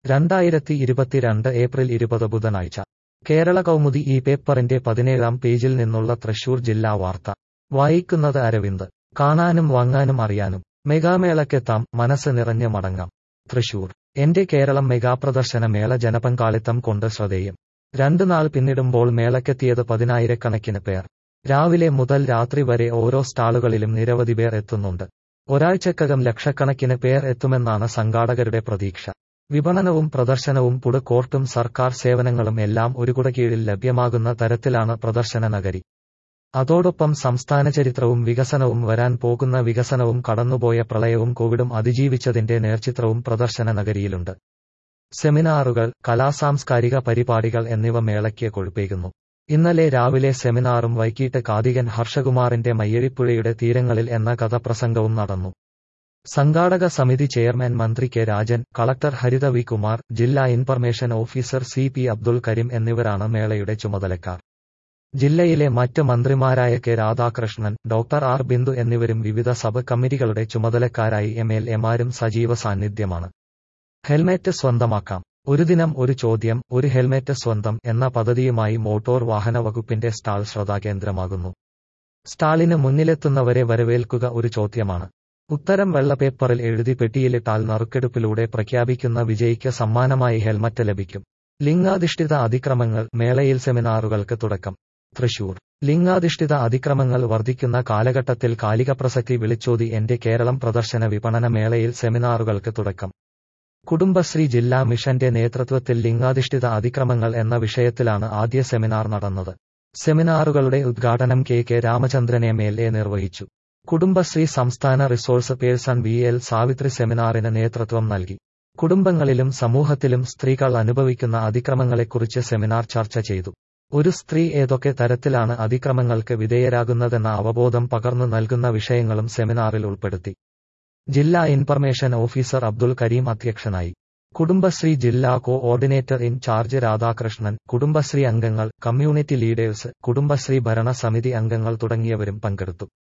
രണ്ടായിരത്തി ഇരുപത്തിരണ്ട് ഏപ്രിൽ ഇരുപത് ബുധനാഴ്ച കേരള കൗമുദി ഈ പേപ്പറിന്റെ പതിനേഴാം പേജിൽ നിന്നുള്ള തൃശൂർ ജില്ലാ വാർത്ത വായിക്കുന്നത് അരവിന്ദ് കാണാനും വാങ്ങാനും അറിയാനും മെഗാമേളക്കെത്താം മനസ്സ് നിറഞ്ഞ് മടങ്ങാം തൃശൂർ എന്റെ കേരളം മെഗാപ്രദർശന മേള ജനപങ്കാളിത്തം കൊണ്ട് ശ്രദ്ധേയം രണ്ടു നാൾ പിന്നിടുമ്പോൾ മേളക്കെത്തിയത് പതിനായിരക്കണക്കിന് പേർ രാവിലെ മുതൽ രാത്രി വരെ ഓരോ സ്റ്റാളുകളിലും നിരവധി പേർ എത്തുന്നുണ്ട് ഒരാഴ്ചക്കകം ലക്ഷക്കണക്കിന് പേർ എത്തുമെന്നാണ് സംഘാടകരുടെ പ്രതീക്ഷ വിപണനവും പ്രദർശനവും ഫുഡ് കോർട്ടും സർക്കാർ സേവനങ്ങളും എല്ലാം ഒരു കുടകീഴിൽ ലഭ്യമാകുന്ന തരത്തിലാണ് പ്രദർശന നഗരി അതോടൊപ്പം സംസ്ഥാന ചരിത്രവും വികസനവും വരാൻ പോകുന്ന വികസനവും കടന്നുപോയ പ്രളയവും കോവിഡും അതിജീവിച്ചതിന്റെ നേർചിത്രവും പ്രദർശന നഗരിയിലുണ്ട് സെമിനാറുകൾ കലാസാംസ്കാരിക പരിപാടികൾ എന്നിവ മേളയ്ക്ക് കൊഴുപ്പേകുന്നു ഇന്നലെ രാവിലെ സെമിനാറും വൈകിട്ട് കാതികൻ ഹർഷകുമാറിന്റെ മയ്യഴിപ്പുഴയുടെ തീരങ്ങളിൽ എന്ന കഥപ്രസംഗവും നടന്നു സംഘാടക സമിതി ചെയർമാൻ മന്ത്രി K Rajan collector Haritha V Kumar ജില്ലാ information officer C P Abdul Kareem എന്നിവരാണ് മേളയുടെ ചുമതലക്കാർ ജില്ലയിലെ മറ്റ് മന്ത്രിമാരായ K Radhakrishnan doctor R Bindu എന്നിവരും വിവിധ സബ് കമ്മിറ്റികളുടെ ചുമതലക്കാരായി എം എൽ എമാരും സജീവ സാന്നിധ്യമാണ് ഹെൽമെറ്റ് സ്വന്തമാക്കാം ഒരു ദിനം ഒരു ചോദ്യം ഒരു ഹെൽമെറ്റ് സ്വന്തം എന്ന പദ്ധതിയുമായി മോട്ടോർ വാഹന വകുപ്പിന്റെ സ്റ്റാൾ ശ്രദ്ധാകേന്ദ്രമാകുന്നു സ്റ്റാളിന് മുന്നിലെത്തുന്നവരെ വരവേൽക്കുക ഒരു ചോദ്യമാണ് ഉത്തരം വെള്ളപേപ്പറിൽ എഴുതി പെട്ടിയിലിട്ടാൽ നറുക്കെടുപ്പിലൂടെ പ്രഖ്യാപിക്കുന്ന വിജയിക്ക് സമ്മാനമായി ഹെൽമറ്റ് ലഭിക്കും ലിംഗാധിഷ്ഠിത അതിക്രമങ്ങൾ മേളയിൽ സെമിനാറുകൾക്ക് തുടക്കം തൃശൂർ ലിംഗാധിഷ്ഠിത അതിക്രമങ്ങൾ വർദ്ധിക്കുന്ന കാലഘട്ടത്തിൽ കാലിക പ്രസക്തി വിളിച്ചോതി എന്റെ കേരളം പ്രദർശന വിപണന മേളയിൽ സെമിനാറുകൾക്ക് തുടക്കം കുടുംബശ്രീ ജില്ലാ മിഷന്റെ നേതൃത്വത്തിൽ ലിംഗാധിഷ്ഠിത അതിക്രമങ്ങൾ എന്ന വിഷയത്തിലാണ് ആദ്യ സെമിനാർ നടന്നത് സെമിനാറുകളുടെ ഉദ്ഘാടനം K K Ramachandran M L A നിർവഹിച്ചു കുടുംബശ്രീ സംസ്ഥാന resource person V L Savithri സെമിനാറിന് നേതൃത്വം നൽകി കുടുംബങ്ങളിലും സമൂഹത്തിലും സ്ത്രീകൾ അനുഭവിക്കുന്ന അതിക്രമങ്ങളെക്കുറിച്ച് സെമിനാർ ചർച്ച ചെയ്തു ഒരു സ്ത്രീ ഏതൊക്കെ തരത്തിലാണ് അതിക്രമങ്ങൾക്ക് വിധേയരാകുന്നതെന്ന അവബോധം പകർന്നു നൽകുന്ന വിഷയങ്ങളും സെമിനാറിൽ ഉൾപ്പെടുത്തി ജില്ലാ ഇൻഫർമേഷൻ ഓഫീസർ അബ്ദുൽ കരീം അധ്യക്ഷനായി കുടുംബശ്രീ ജില്ലാ കോഓർഡിനേറ്റർ ഇൻചാർജ് രാധാകൃഷ്ണൻ കുടുംബശ്രീ അംഗങ്ങൾ കമ്മ്യൂണിറ്റി ലീഡേഴ്സ് കുടുംബശ്രീ ഭരണ സമിതി അംഗങ്ങൾ തുടങ്ങിയവരും പങ്കെടുത്തു